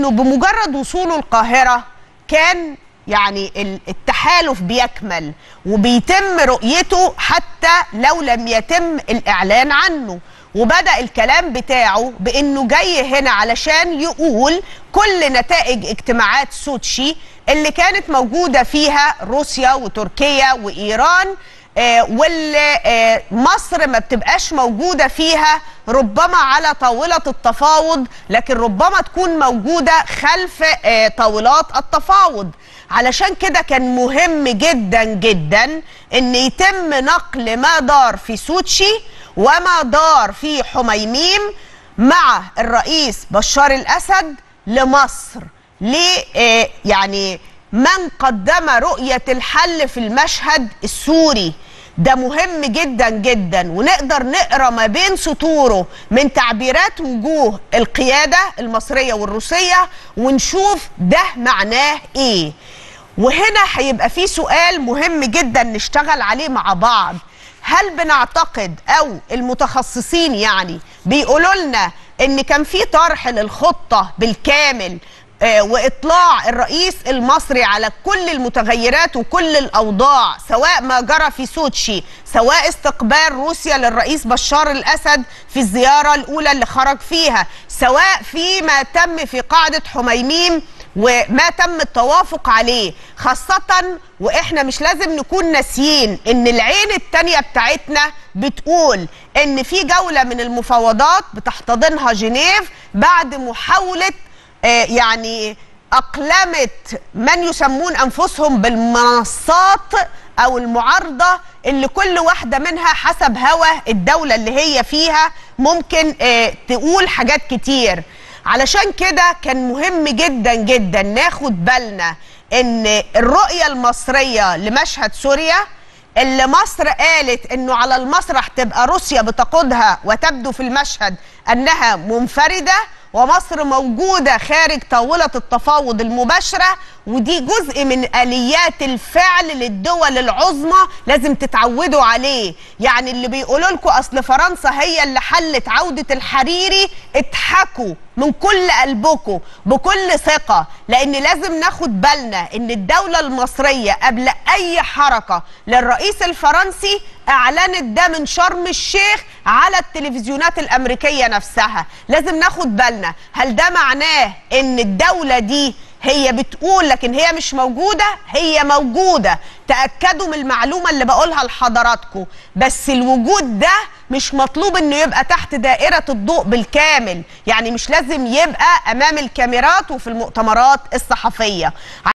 انه بمجرد وصوله القاهره كان يعني ال- التحالف بيكمل وبيتم رؤيته حتى لو لم يتم الاعلان عنه وبدا الكلام بتاعه بانه جاي هنا علشان يقول كل نتائج اجتماعات سوتشي اللي كانت موجوده فيها روسيا وتركيا وايران آه، واللي آه، مصر ما بتبقاش موجودة فيها ربما على طاولة التفاوض لكن ربما تكون موجودة خلف آه، طاولات التفاوض علشان كده كان مهم جدا جدا ان يتم نقل ما دار في سوتشي وما دار في حميميم مع الرئيس بشار الأسد لمصر ليه آه، يعني من قدم رؤية الحل في المشهد السوري ده مهم جدا جدا ونقدر نقرا ما بين سطوره من تعبيرات وجوه القيادة المصرية والروسية ونشوف ده معناه ايه وهنا هيبقى في سؤال مهم جدا نشتغل عليه مع بعض هل بنعتقد او المتخصصين يعني بيقولوا لنا ان كان في طرح للخطه بالكامل آه، واطلاع الرئيس المصري على كل المتغيرات وكل الاوضاع سواء ما جرى في سوتشي سواء استقبال روسيا للرئيس بشار الاسد في الزياره الاولى اللي خرج فيها سواء في ما تم في قاعده حميميم وما تم التوافق عليه خاصة واحنا مش لازم نكون ناسيين ان العين التانية بتاعتنا بتقول ان في جولة من المفاوضات بتحتضنها جنيف بعد محاولة آه، يعني أقلمة من يسمون أنفسهم بالمنصات أو المعارضة اللي كل واحدة منها حسب هوى الدولة اللي هي فيها ممكن آه، تقول حاجات كتير علشان كده كان مهم جدا جدا ناخد بالنا ان الرؤية المصرية لمشهد سوريا اللي مصر قالت انه على المسرح تبقى روسيا بتقودها وتبدو في المشهد انها منفردة ومصر موجودة خارج طاولة التفاوض المباشرة ودي جزء من آليات الفعل للدول العظمى لازم تتعودوا عليه يعني اللي بيقولوا لكم أصل فرنسا هي اللي حلت عودة الحريري اضحكوا من كل قلبكم بكل ثقة لأن لازم ناخد بالنا إن الدولة المصرية قبل أي حركة للرئيس الفرنسي أعلنت ده من شرم الشيخ على التلفزيونات الأمريكية نفسها لازم ناخد بالنا هل ده معناه إن الدولة دي هي بتقول لكن هي مش موجودة هي موجودة تأكدوا من المعلومة اللي بقولها لحضراتكم بس الوجود ده مش مطلوب انه يبقى تحت دائرة الضوء بالكامل يعني مش لازم يبقى امام الكاميرات وفي المؤتمرات الصحفية